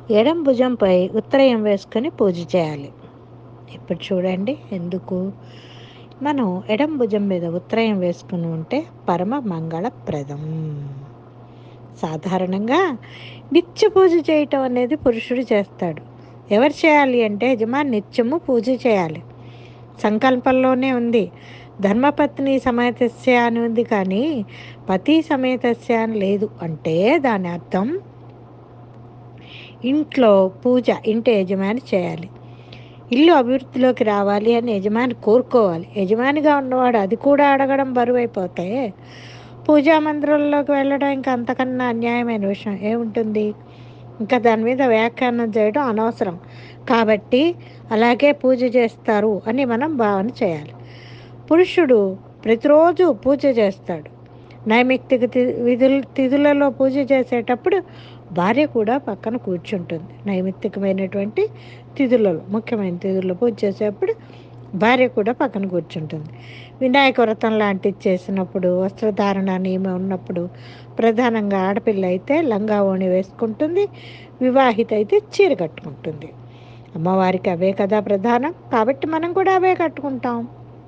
ఎడం భుజంపై ఉత్తరయం వేసుకొని పూజ చేయాలి ఇప్పుడు చూడండి ఎందుకు మనం ఎడం భుజం మీద ఉత్తరయం వేసుకుని ఉంటే పరమ మంగళప్రదం సాధారణంగా నిత్య పూజ చేయటం అనేది పురుషుడు చేస్తాడు ఎవరు చేయాలి అంటే యజమాని నిత్యము పూజ చేయాలి సంకల్పంలోనే ఉంది ధర్మపత్ని సమేతస్య అని ఉంది కానీ పతి సమేతస్య అని లేదు అంటే దాని అర్థం ఇంట్లో పూజ ఇంటి యజమాని చేయాలి ఇల్లు అభివృద్ధిలోకి రావాలి అని యజమాని కోరుకోవాలి యజమానిగా ఉన్నవాడు అది కూడా అడగడం బరువైపోతే పూజా మందిరంలోకి వెళ్ళడం ఇంకా అంతకన్నా అన్యాయమైన విషయం ఏముంటుంది ఇంకా దాని మీద వ్యాఖ్యానం చేయడం అనవసరం కాబట్టి అలాగే పూజ చేస్తారు అని మనం భావన చేయాలి పురుషుడు ప్రతిరోజు పూజ చేస్తాడు నైమిత్తిక తి- విధులు తిథులలో పూజ చేసేటప్పుడు భార్య కూడా పక్కన కూర్చుంటుంది నైమిత్తికమైనటువంటి తిథులలో ముఖ్యమైన తిథుల్లో పూజ చేసేటప్పుడు భార్య కూడా పక్కన కూర్చుంటుంది వినాయక వ్రతం లాంటిది చేసినప్పుడు వస్త్రధారణ నియమం ఉన్నప్పుడు ప్రధానంగా ఆడపిల్ల అయితే లంగా ఓణి వేసుకుంటుంది వివాహిత అయితే చీర కట్టుకుంటుంది అమ్మవారికి అవే కదా ప్రధానం కాబట్టి మనం కూడా అవే కట్టుకుంటాం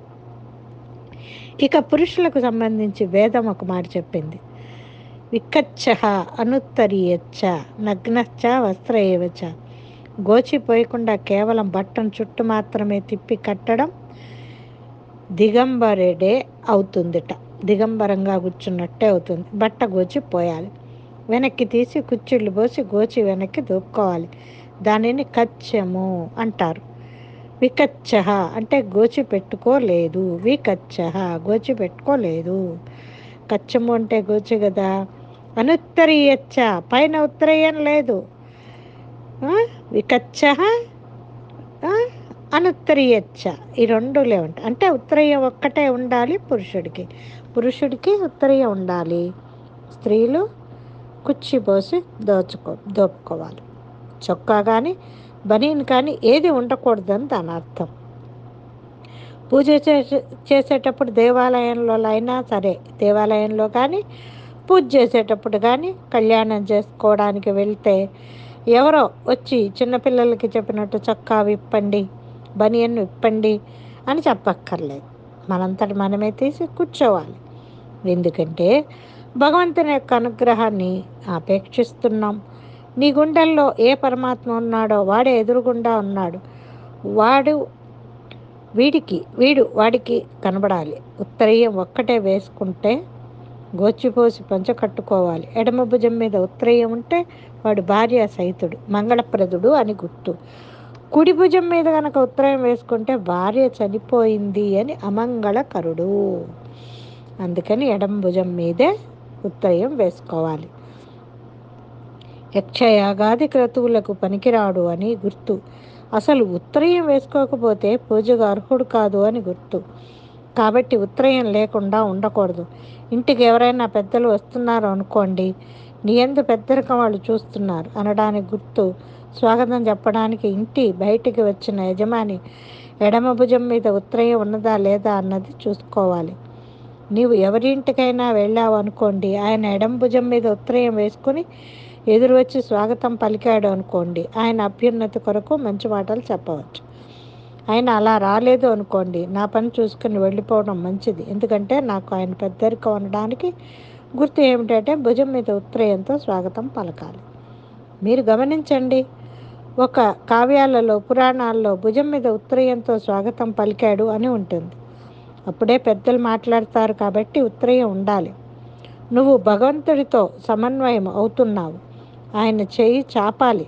ఇక పురుషులకు సంబంధించి వేదం ఒక మాట చెప్పింది వికచ్చ అనుత్తరీయచ్చ నగ్నచ్చ వస్త్ర ఏవచ గోచిపోయకుండా కేవలం బట్టను చుట్టూ మాత్రమే తిప్పి కట్టడం దిగంబరుడే అవుతుందిట దిగంబరంగా కూర్చున్నట్టే అవుతుంది బట్ట గోచి పోయాలి వెనక్కి తీసి కుచ్చిళ్ళు పోసి గోచి వెనక్కి దూపుకోవాలి దానిని కచ్చము అంటారు వికచ్చ అంటే గోచి పెట్టుకోలేదు వికచ్చ గోచి పెట్టుకోలేదు కచ్చము అంటే గోచి కదా అనుత్తరీయచ్చ పైన ఉత్తరీయం లేదు ఆ? వికచ్చ ఆ? అనుత్తరీయచ్చ ఈ రెండు లేవంట అంటే ఉత్తరీయం ఒక్కటే ఉండాలి పురుషుడికి పురుషుడికి ఉత్తరీయం ఉండాలి స్త్రీలు కుచ్చి పోసి దోచుకో దోపుకోవాలి చొక్కా కానీ బనీన్ కానీ ఏది ఉండకూడదని దాని అర్థం పూజ చేసే చేసేటప్పుడు దేవాలయంలో అయినా సరే దేవాలయంలో కానీ పూజ చేసేటప్పుడు కానీ కళ్యాణం చేసుకోవడానికి వెళ్తే ఎవరో వచ్చి చిన్నపిల్లలకి చెప్పినట్టు చొక్కా విప్పండి బనియన్ విప్పండి అని చెప్పక్కర్లేదు మనంతటి మనమే తీసి కూర్చోవాలి ఎందుకంటే భగవంతుని యొక్క అనుగ్రహాన్ని అపేక్షిస్తున్నాం నీ గుండెల్లో ఏ పరమాత్మ ఉన్నాడో వాడే ఎదురుగుండా ఉన్నాడు వాడు వీడికి వీడు వాడికి కనబడాలి ఉత్తరీయం ఒక్కటే వేసుకుంటే గోచిపోసి పంచ కట్టుకోవాలి ఎడమ భుజం మీద ఉత్తరీయం ఉంటే వాడు భార్య సహితుడు మంగళప్రదుడు అని గుర్తు కుడి భుజం మీద కనుక ఉత్తరం వేసుకుంటే భార్య చనిపోయింది అని అమంగళకరుడు అందుకని ఎడమ భుజం మీదే ఉత్తరం వేసుకోవాలి యక్షయాగాది క్రతువులకు పనికిరాడు అని గుర్తు అసలు ఉత్తరయం వేసుకోకపోతే పూజకు అర్హుడు కాదు అని గుర్తు కాబట్టి ఉత్తరయం లేకుండా ఉండకూడదు ఇంటికి ఎవరైనా పెద్దలు వస్తున్నారు అనుకోండి నీ ఎందు పెద్దరికం వాళ్ళు చూస్తున్నారు అనడానికి గుర్తు స్వాగతం చెప్పడానికి ఇంటి బయటికి వచ్చిన యజమాని ఎడమ భుజం మీద ఉత్తరయం ఉన్నదా లేదా అన్నది చూసుకోవాలి నీవు ఎవరింటికైనా వెళ్ళావు అనుకోండి ఆయన ఎడమ భుజం మీద ఉత్తరయం వేసుకుని ఎదురు వచ్చి స్వాగతం పలికాడు అనుకోండి ఆయన అభ్యున్నతి కొరకు మంచి మాటలు చెప్పవచ్చు ఆయన అలా రాలేదు అనుకోండి నా పని చూసుకుని వెళ్ళిపోవడం మంచిది ఎందుకంటే నాకు ఆయన పెద్దరికం అనడానికి గుర్తు ఏమిటంటే భుజం మీద ఉత్తరయంతో స్వాగతం పలకాలి మీరు గమనించండి ఒక కావ్యాలలో పురాణాల్లో భుజం మీద ఉత్తరయంతో స్వాగతం పలికాడు అని ఉంటుంది అప్పుడే పెద్దలు మాట్లాడతారు కాబట్టి ఉత్తరయం ఉండాలి నువ్వు భగవంతుడితో సమన్వయం అవుతున్నావు ఆయన చెయ్యి చాపాలి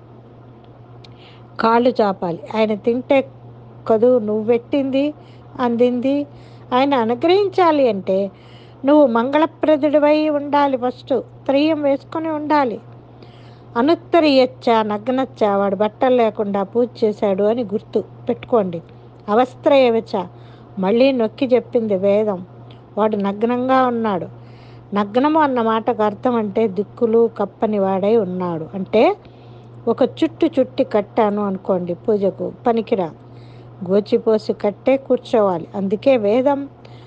కాళ్ళు చాపాలి ఆయన తింటే కదూ నువ్వు పెట్టింది అందింది ఆయన అనుగ్రహించాలి అంటే నువ్వు మంగళప్రదుడివై ఉండాలి ఫస్ట్ త్రయం వేసుకొని ఉండాలి అనుత్తరియచ్చ నగ్నచ్చ వాడు బట్టలు లేకుండా పూజ చేశాడు అని గుర్తు పెట్టుకోండి అవస్త్రయవచ మళ్ళీ నొక్కి చెప్పింది వేదం వాడు నగ్నంగా ఉన్నాడు నగ్నము అన్న మాటకు అర్థం అంటే దిక్కులు కప్పని వాడై ఉన్నాడు అంటే ఒక చుట్టు చుట్టి కట్టాను అనుకోండి పూజకు పనికిరా గోచిపోసి కట్టే కూర్చోవాలి అందుకే వేదం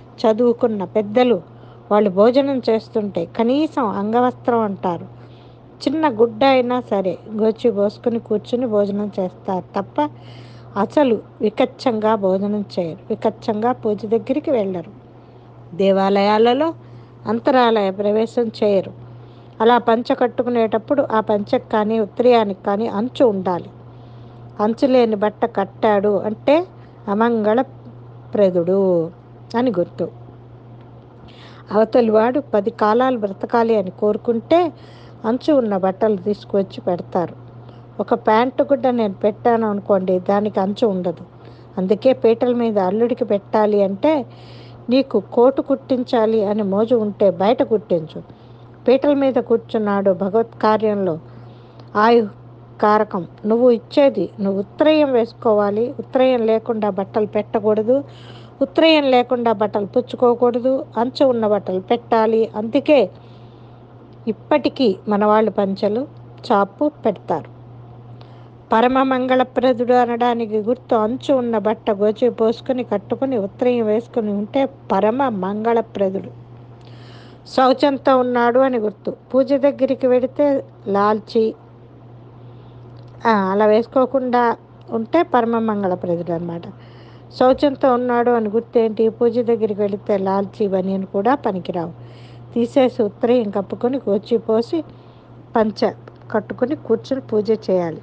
చదువుకున్న పెద్దలు వాళ్ళు భోజనం చేస్తుంటే కనీసం అంగవస్త్రం అంటారు చిన్న గుడ్డ అయినా సరే గోచి పోసుకుని కూర్చుని భోజనం చేస్తారు తప్ప అసలు వికచ్చంగా భోజనం చేయరు వికచ్చంగా పూజ దగ్గరికి వెళ్ళరు దేవాలయాలలో అంతరాలయ ప్రవేశం చేయరు అలా పంచ కట్టుకునేటప్పుడు ఆ పంచకు కానీ ఉత్తరీయానికి కానీ అంచు ఉండాలి అంచు లేని బట్ట కట్టాడు అంటే అమంగళ ప్రదుడు అని గుర్తు అవతలి వాడు పది కాలాలు బ్రతకాలి అని కోరుకుంటే అంచు ఉన్న బట్టలు తీసుకువచ్చి పెడతారు ఒక ప్యాంటు గుడ్డ నేను పెట్టాను అనుకోండి దానికి అంచు ఉండదు అందుకే పీటల మీద అల్లుడికి పెట్టాలి అంటే నీకు కోటు కుట్టించాలి అని మోజు ఉంటే బయట కుట్టించు పీటల మీద కూర్చున్నాడు భగవత్ కార్యంలో ఆయు కారకం నువ్వు ఇచ్చేది నువ్వు ఉత్తరయం వేసుకోవాలి ఉత్తరయం లేకుండా బట్టలు పెట్టకూడదు ఉత్తరయం లేకుండా బట్టలు పుచ్చుకోకూడదు అంచు ఉన్న బట్టలు పెట్టాలి అందుకే ఇప్పటికీ మన వాళ్ళు పంచలు చాపు పెడతారు పరమ మంగళప్రదుడు అనడానికి గుర్తు అంచు ఉన్న బట్ట గోచి పోసుకొని కట్టుకొని ఉత్తరయం వేసుకుని ఉంటే పరమ మంగళప్రదుడు శౌచంతో ఉన్నాడు అని గుర్తు పూజ దగ్గరికి వెడితే లాల్చి ఆ, అలా వేసుకోకుండా ఉంటే పరమ మంగళప్రదుడు అనమాట శౌచంతో ఉన్నాడు అని గుర్తు ఏంటి పూజ దగ్గరికి వెళితే లాల్చి బనియన్ కూడా పనికిరావు తీసేసి ఉత్తరయం కప్పుకొని గోచి పోసి పంచ కట్టుకొని కూర్చుని పూజ చేయాలి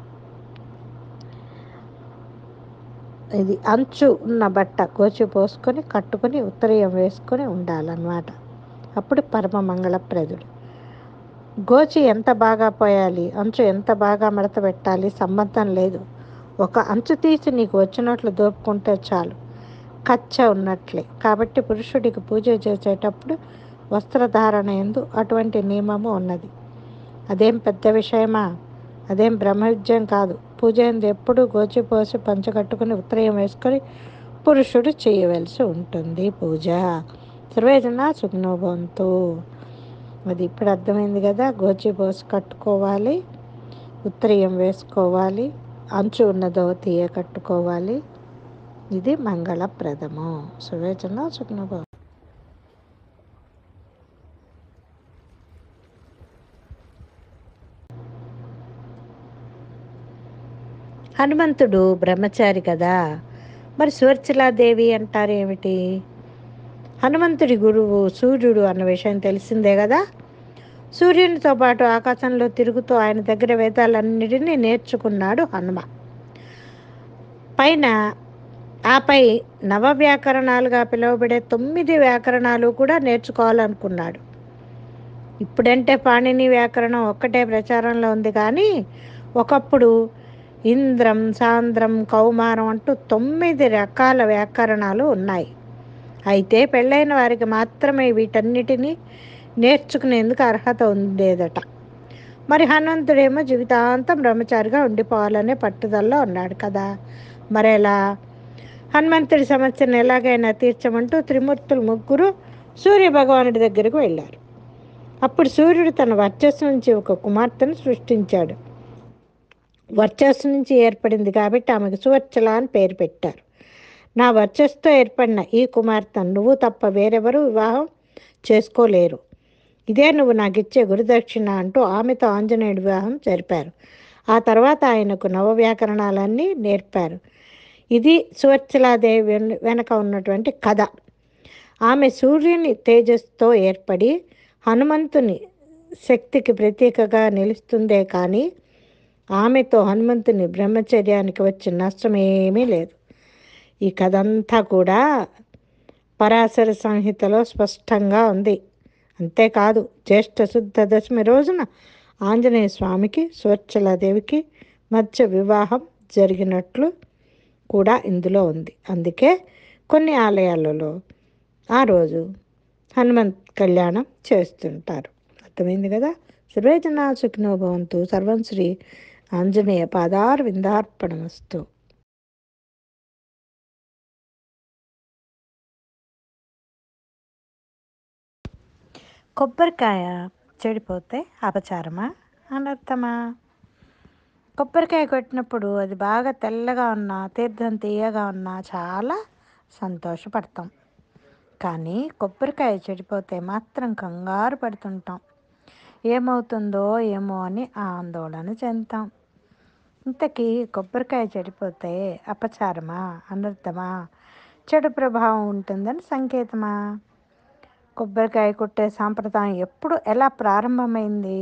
ఇది అంచు ఉన్న బట్ట గోచి పోసుకొని కట్టుకొని ఉత్తరయం వేసుకొని ఉండాలన్నమాట అప్పుడు పరమ మంగళప్రదుడు గోచి ఎంత బాగా పోయాలి అంచు ఎంత బాగా మడత పెట్టాలి సంబంధం లేదు ఒక అంచు తీసి నీకు వచ్చినట్లు దోపుకుంటే చాలు కచ్చ ఉన్నట్లే కాబట్టి పురుషుడికి పూజ చేసేటప్పుడు వస్త్రధారణ ఎందు అటువంటి నియమము ఉన్నది అదేం పెద్ద విషయమా అదేం బ్రహ్మవిద్యం కాదు పూజ ఎందు ఎప్పుడూ గోచి పోసి పంచ కట్టుకుని ఉత్తరయం వేసుకొని పురుషుడు చేయవలసి ఉంటుంది పూజ సర్వేజన సుగ్నోభవంతు అది ఇప్పుడు అర్థమైంది కదా గోచి పోసి కట్టుకోవాలి ఉత్తరీయం వేసుకోవాలి అంచు ఉన్న దోతీయ కట్టుకోవాలి ఇది మంగళప్రదము సువేచన సుగ్నభవ హనుమంతుడు బ్రహ్మచారి కదా మరి సువర్చలాదేవి అంటారు ఏమిటి హనుమంతుడి గురువు సూర్యుడు అన్న విషయం తెలిసిందే కదా సూర్యునితో పాటు ఆకాశంలో తిరుగుతూ ఆయన దగ్గర వేదాలన్నిటినీ నేర్చుకున్నాడు హనుమ పైన ఆపై నవ వ్యాకరణాలుగా పిలువబడే తొమ్మిది వ్యాకరణాలు కూడా నేర్చుకోవాలనుకున్నాడు ఇప్పుడంటే పాణిని వ్యాకరణం ఒక్కటే ప్రచారంలో ఉంది కానీ ఒకప్పుడు ఇంద్రం సాంద్రం కౌమారం అంటూ తొమ్మిది రకాల వ్యాకరణాలు ఉన్నాయి అయితే పెళ్ళైన వారికి మాత్రమే వీటన్నిటినీ నేర్చుకునేందుకు అర్హత ఉండేదట మరి హనుమంతుడేమో జీవితాంతం బ్రహ్మచారిగా ఉండిపోవాలనే పట్టుదలలో ఉన్నాడు కదా మరెలా హనుమంతుడి సమస్యను ఎలాగైనా తీర్చమంటూ త్రిమూర్తులు ముగ్గురు సూర్య భగవానుడి దగ్గరకు వెళ్ళారు అప్పుడు సూర్యుడు తన వర్చస్సు నుంచి ఒక కుమార్తెను సృష్టించాడు వర్చస్సు నుంచి ఏర్పడింది కాబట్టి ఆమెకు సువర్చల అని పేరు పెట్టారు నా వర్చస్సుతో ఏర్పడిన ఈ కుమార్తెను నువ్వు తప్ప వేరెవరూ వివాహం చేసుకోలేరు ఇదే నువ్వు నాకు ఇచ్చే గురుదక్షిణ అంటూ ఆమెతో ఆంజనేయుడి వివాహం జరిపారు ఆ తర్వాత ఆయనకు నవ వ్యాకరణాలన్నీ నేర్పారు ఇది సువర్చలాదేవి వెన్- వెనక ఉన్నటువంటి కథ ఆమె సూర్యుని తేజస్సుతో ఏర్పడి హనుమంతుని శక్తికి ప్రతీకగా నిలుస్తుందే కానీ ఆమెతో హనుమంతుని బ్రహ్మచర్యానికి వచ్చిన నష్టం ఏమీ లేదు ఈ కథ అంతా కూడా పరాశర సంహితలో స్పష్టంగా ఉంది అంతేకాదు జ్యేష్ఠ శుద్ధ దశమి రోజున ఆంజనేయ స్వామికి సువర్చలాదేవికి మధ్య వివాహం జరిగినట్లు కూడా ఇందులో ఉంది అందుకే కొన్ని ఆలయాలలో ఆ రోజు హనుమంత్ కళ్యాణం చేస్తుంటారు అర్థమైంది కదా సర్వేజన సుఖినో భవంతు సర్వం శ్రీ ఆంజనేయ పాదార్ విందార్పణమస్తు కొబ్బరికాయ చెడిపోతే అపచారమా అనర్థమా కొబ్బరికాయ కొట్టినప్పుడు అది బాగా తెల్లగా ఉన్నా తీర్థం తీయగా ఉన్నా చాలా సంతోషపడతాం కానీ కొబ్బరికాయ చెడిపోతే మాత్రం కంగారు పడుతుంటాం ఏమవుతుందో ఏమో అని ఆందోళన చెందుతాం ఇంతకీ కొబ్బరికాయ చెడిపోతే అపచారమా అనర్థమా చెడు ప్రభావం ఉంటుందని సంకేతమా కొబ్బరికాయ కొట్టే సాంప్రదాయం ఎప్పుడు ఎలా ప్రారంభమైంది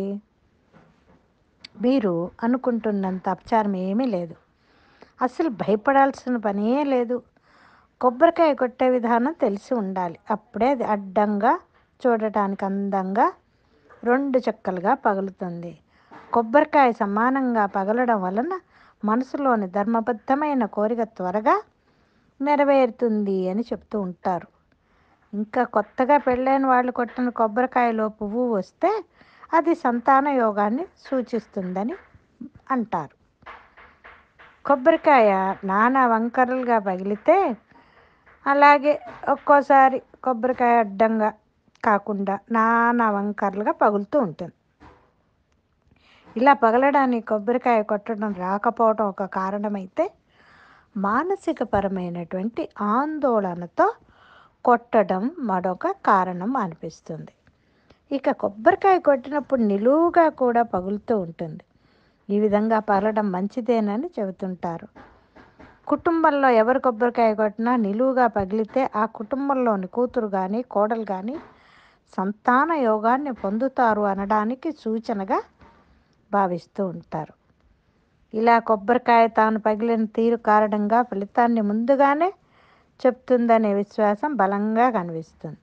మీరు అనుకుంటున్నంత అపచారం ఏమీ లేదు అసలు భయపడాల్సిన పనే లేదు కొబ్బరికాయ కొట్టే విధానం తెలిసి ఉండాలి అప్పుడే అది అడ్డంగా చూడటానికి అందంగా రెండు చెక్కలుగా పగులుతుంది కొబ్బరికాయ సమానంగా పగలడం వలన మనసులోని ధర్మబద్ధమైన కోరిక త్వరగా నెరవేరుతుంది అని చెప్తూ ఉంటారు ఇంకా కొత్తగా పెళ్ళైన వాళ్ళు కొట్టిన కొబ్బరికాయలో పువ్వు వస్తే అది సంతాన యోగాన్ని సూచిస్తుందని అంటారు కొబ్బరికాయ నానా వంకరలుగా పగిలితే అలాగే ఒక్కోసారి కొబ్బరికాయ అడ్డంగా కాకుండా నానా వంకరలుగా పగులుతూ ఉంటుంది ఇలా పగలడానికి కొబ్బరికాయ కొట్టడం రాకపోవడం ఒక కారణమైతే మానసికపరమైనటువంటి ఆందోళనతో కొట్టడం మరొక కారణం అనిపిస్తుంది ఇక కొబ్బరికాయ కొట్టినప్పుడు నిలువుగా కూడా పగులుతూ ఉంటుంది ఈ విధంగా పగలడం మంచిదేనని చెబుతుంటారు కుటుంబంలో ఎవరు కొబ్బరికాయ కొట్టినా నిలువుగా పగిలితే ఆ కుటుంబంలోని కూతురు కానీ కోడలు కానీ సంతాన యోగాన్ని పొందుతారు అనడానికి సూచనగా భావిస్తూ ఉంటారు ఇలా కొబ్బరికాయ తాను పగిలిన తీరు కారణంగా ఫలితాన్ని ముందుగానే చెప్తుందనే విశ్వాసం బలంగా కనిపిస్తుంది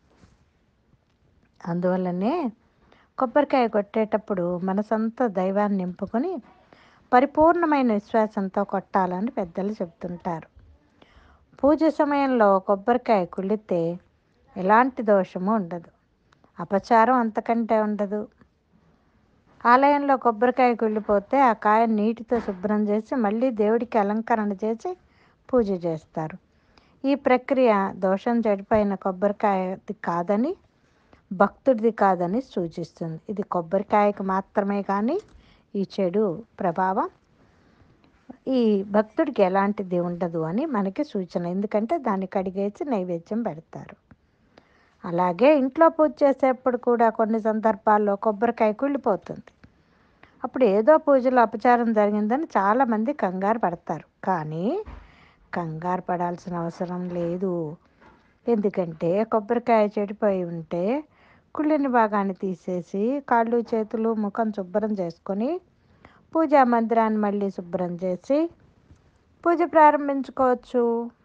అందువల్లనే కొబ్బరికాయ కొట్టేటప్పుడు మనసంతా దైవాన్ని నింపుకొని పరిపూర్ణమైన విశ్వాసంతో కొట్టాలని పెద్దలు చెప్తుంటారు పూజ సమయంలో కొబ్బరికాయ కుళ్ళితే ఎలాంటి దోషము ఉండదు అపచారం అంతకంటే ఉండదు ఆలయంలో కొబ్బరికాయ కుళ్ళిపోతే ఆ కాయ నీటితో శుభ్రం చేసి మళ్ళీ దేవుడికి అలంకరణ చేసి పూజ చేస్తారు ఈ ప్రక్రియ దోషం చెడిపోయిన కొబ్బరికాయది కాదని భక్తుడిది కాదని సూచిస్తుంది ఇది కొబ్బరికాయకు మాత్రమే కానీ ఈ చెడు ప్రభావం ఈ భక్తుడికి ఎలాంటిది ఉండదు అని మనకి సూచన ఎందుకంటే దాన్ని కడిగేసి నైవేద్యం పెడతారు అలాగే ఇంట్లో పూజ చేసేప్పుడు కూడా కొన్ని సందర్భాల్లో కొబ్బరికాయ కుళ్ళిపోతుంది అప్పుడు ఏదో పూజలో అపచారం జరిగిందని చాలామంది కంగారు పడతారు కానీ కంగారు పడాల్సిన అవసరం లేదు ఎందుకంటే కొబ్బరికాయ చెడిపోయి ఉంటే కుళ్ళిన భాగాన్ని తీసేసి కాళ్ళు చేతులు ముఖం శుభ్రం చేసుకొని పూజా మందిరాన్ని మళ్ళీ శుభ్రం చేసి పూజ ప్రారంభించుకోవచ్చు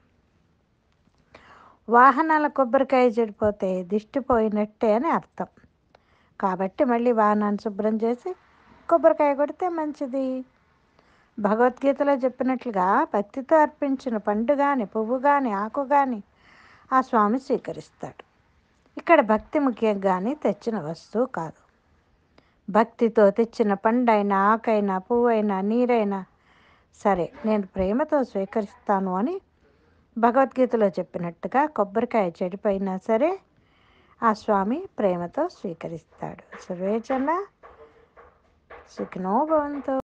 వాహనాల కొబ్బరికాయ చెడిపోతే దిష్టి పోయినట్టే అని అర్థం కాబట్టి మళ్ళీ వాహనాన్ని శుభ్రం చేసి కొబ్బరికాయ కొడితే మంచిది భగవద్గీతలో చెప్పినట్లుగా భక్తితో అర్పించిన పండు కానీ పువ్వు కానీ ఆకు కానీ ఆ స్వామి స్వీకరిస్తాడు ఇక్కడ భక్తి ముఖ్యం కానీ తెచ్చిన వస్తువు కాదు భక్తితో తెచ్చిన పండైనా ఆకైనా పువ్వైనా నీరైనా సరే నేను ప్రేమతో స్వీకరిస్తాను అని భగవద్గీతలో చెప్పినట్టుగా కొబ్బరికాయ చెడిపోయినా సరే ఆ స్వామి ప్రేమతో స్వీకరిస్తాడు సర్వేచన సుఖినో భవంతు